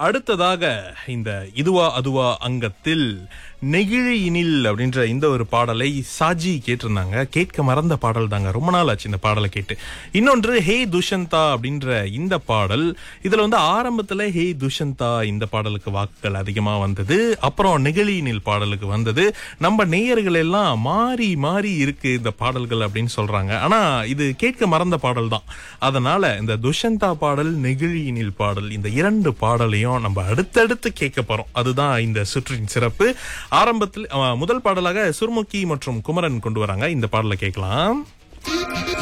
அடுத்ததாக இந்த இதுவா அதுவா அங்கத்தில் நெகிழியினில் அப்படின்ற இந்த ஒரு பாடலை சாஜி கேட்டிருந்தாங்க கேட்க மறந்த பாடல் தாங்க ரொம்ப நாள் ஆச்சு இந்த பாடலை கேட்டு இன்னொன்று ஹே துஷந்தா அப்படின்ற இந்த பாடல் இதுல வந்து ஆரம்பத்துல ஹே துஷந்தா இந்த பாடலுக்கு வாக்குகள் அதிகமா வந்தது அப்புறம் நெகிழியினில் பாடலுக்கு வந்தது நம்ம நேயர்கள் எல்லாம் மாறி மாறி இருக்கு இந்த பாடல்கள் அப்படின்னு சொல்றாங்க ஆனா இது கேட்க மறந்த பாடல் தான் அதனால இந்த துஷந்தா பாடல் நெகிழியினில் பாடல் இந்த இரண்டு பாடலையும் நம்ம அடுத்தடுத்து கேட்க போறோம் அதுதான் இந்த சுற்றின் சிறப்பு ஆரம்பத்தில் அஹ், முதல் பாடலாக சுர்முகி மற்றும் குமரன் கொண்டு வராங்க இந்த பாடலை கேட்கலாம்